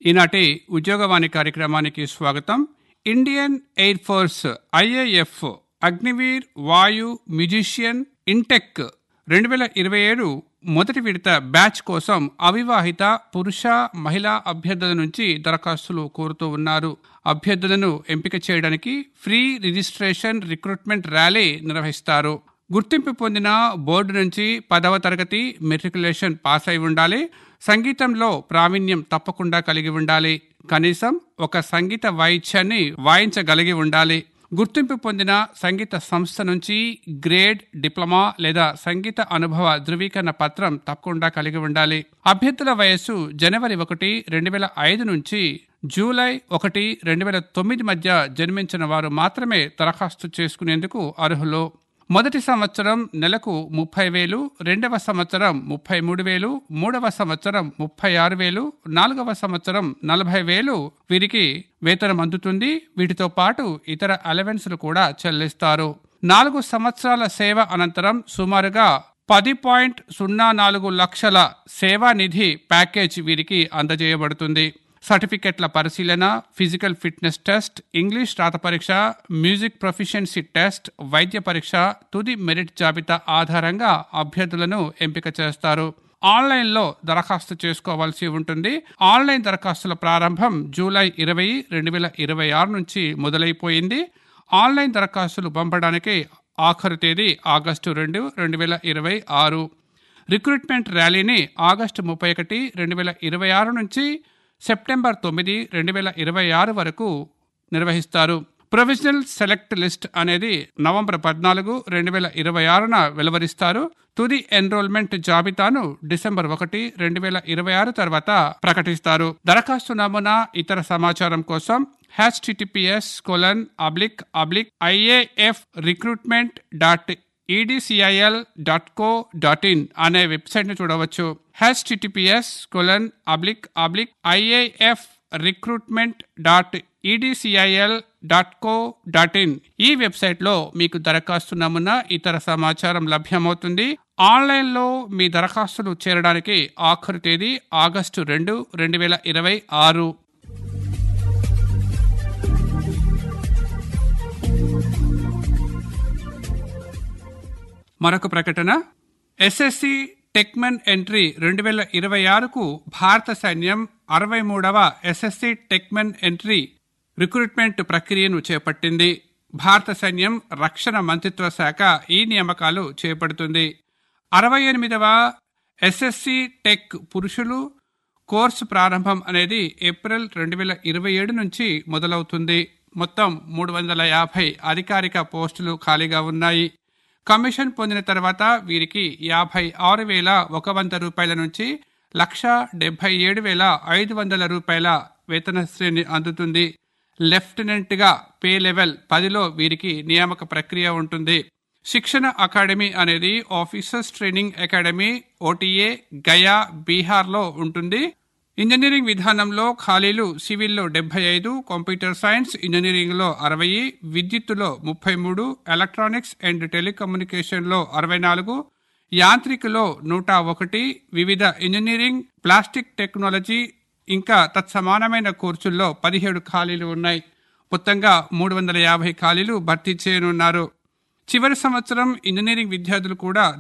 ఈనాటి ఉద్యోగవాణి కార్యక్రమానికి స్వాగతం Indian air force IAF Agniveer Vayu musician intake రెండు వేల ఇరవై ఏడు మొదటి విడత బ్యాచ్ కోసం అవివాహిత పురుష మహిళా అభ్యర్థుల నుంచి దరఖాస్తులు కోరుతూ ఉన్నారు అభ్యర్థులను ఎంపిక చేయడానికి ఫ్రీ రిజిస్ట్రేషన్ రిక్రూట్మెంట్ ర్యాలీ నిర్వహిస్తారు గుర్తింపు పొందిన బోర్డు నుంచి పదవ తరగతి మెట్రికులేషన్ పాస్ అయి ఉండాలి సంగీతంలో ప్రావీణ్యం తప్పకుండా కలిగి ఉండాలి కనీసం ఒక సంగీత వాయిద్యాన్ని వాయించగలిగి ఉండాలి గుర్తింపు పొందిన సంగీత సంస్థ నుంచి గ్రేడ్ డిప్లొమా లేదా సంగీత అనుభవ ధృవీకరణ పత్రం తప్పకుండా కలిగి ఉండాలి అభ్యర్థుల వయస్సు జనవరి ఒకటి రెండు వేల ఐదు నుంచి జూలై ఒకటి రెండు వేల తొమ్మిది మధ్య జన్మించిన వారు మాత్రమే దరఖాస్తు చేసుకునేందుకు అర్హులు మొదటి సంవత్సరం నెలకు ముప్పై వేలు రెండవ సంవత్సరం ముప్పై మూడు వేలు మూడవ సంవత్సరం ముప్పై ఆరు వేలు నాలుగవ సంవత్సరం నలభై వేలు వీరికి వేతనం అందుతుంది వీటితో పాటు ఇతర అలవెన్స్లు కూడా చెల్లిస్తారు నాలుగు సంవత్సరాల సేవ అనంతరం సుమారుగా పది పాయింట్ సున్నా నాలుగు లక్షల సేవా నిధి ప్యాకేజ్ వీరికి అందజేయబడుతుంది సర్టిఫికెట్ల పరిశీలన ఫిజికల్ ఫిట్నెస్ టెస్ట్ ఇంగ్లీష్ రాత పరీక్ష మ్యూజిక్ ప్రొఫిషియన్సీ టెస్ట్ వైద్య పరీక్ష తుది మెరిట్ జాబితా ఆధారంగా అభ్యర్థులను ఎంపిక చేస్తారు ఆన్లైన్లో దరఖాస్తు చేసుకోవాల్సి ఉంటుంది ఆన్లైన్ దరఖాస్తుల ప్రారంభం జూలై ఇరవై రెండు వేల ఇరవై ఆరు నుంచి మొదలైపోయింది ఆన్లైన్ దరఖాస్తులు పంపడానికి ఆఖరు తేదీ ఆగస్టు రెండు రెండు వేల ఇరవై ఆరు రిక్రూట్మెంట్ ర్యాలీని ఆగస్టు ముప్పై ఒకటి రెండు వేల ఇరవై ఆరు నుంచి సెప్టెంబర్ తొమ్మిది రెండు వేల ఇరవై ఆరు వరకు నిర్వహిస్తారు ప్రొవిజనల్ సెలెక్ట్ లిస్ట్ అనేది నవంబర్ పద్నాలుగు రెండు వేల ఇరవై ఆరున వెలువరిస్తారు తుది ఎన్రోల్మెంట్ జాబితాను డిసెంబర్ ఒకటి రెండు వేల ఇరవై ఆరు తర్వాత ప్రకటిస్తారు దరఖాస్తు నమూనా ఇతర సమాచారం కోసం HTTPS colon oblique oblique IAF recruitment dot EDCIL dot co dot in అనే వెబ్సైట్ను చూడవచ్చు HTTPS colon oblique oblique IAF recruitment dot EDCIL dot co dot in ఈ వెబ్సైట్లో మీకు దరఖాస్తు నమూనా ఇతర సమాచారం లభ్యమవుతుంది ఆన్లైన్లో మీ దరఖాస్తులు చేరడానికి ఆఖరు తేదీ ఆగస్టు రెండు రెండు వేల ఇరవై ఆరు మరొక ప్రకటన ఎస్ఎస్సి టెక్మెన్ ఎంట్రీ రెండు వేల ఇరవై ఆరుకు భారత సైన్యం అరవై మూడవ ఎస్ఎస్సి టెక్మెన్ ఎంట్రీ రిక్రూట్మెంట్ ప్రక్రియను చేపట్టింది భారత సైన్యం రక్షణ మంత్రిత్వ శాఖ ఈ నియామకాలు చేపడుతుంది అరవై ఎనిమిదవ ఎస్ఎస్సి టెక్ పురుషులు కోర్సు ప్రారంభం అనేది ఏప్రిల్ రెండు వేల ఇరవై ఏడు నుంచి మొదలవుతుంది మొత్తం మూడు వందల యాభై అధికారిక పోస్టులు ఖాళీగా ఉన్నాయి కమిషన్ పొందిన తర్వాత వీరికి యాభై ఆరు వేల ఒక వంద రూపాయల నుంచి లక్ష డెబ్బై ఏడు వేల ఐదు వందల రూపాయల వేతన శ్రేణి అందుతుంది లెఫ్టినెంట్గా పే లెవెల్ పదిలో వీరికి నియామక ప్రక్రియ ఉంటుంది శిక్షణ అకాడమీ అనేది officers training academy OTA Gaya బీహార్లో ఉంటుంది ఇంజనీరింగ్ విధానంలో ఖాళీలు సివిల్లో డెబ్బై ఐదు కంప్యూటర్ సైన్స్ ఇంజనీరింగ్లో అరవై విద్యుత్తులో ముప్పై మూడు ఎలక్ట్రానిక్స్ అండ్ టెలికమ్యూనికేషన్లో అరవై నాలుగు యాంత్రికలో నూట ఒకటి వివిధ ఇంజనీరింగ్ ప్లాస్టిక్ టెక్నాలజీ ఇంకా తత్సమానమైన కోర్సుల్లో పదిహేడు ఖాళీలు ఉన్నాయి మొత్తంగా మూడు వందల యాభై ఖాళీలు భర్తీ చేయనున్నారు చివరి సంవత్సరం ఇంజనీరింగ్ విద్యార్థులు కూడా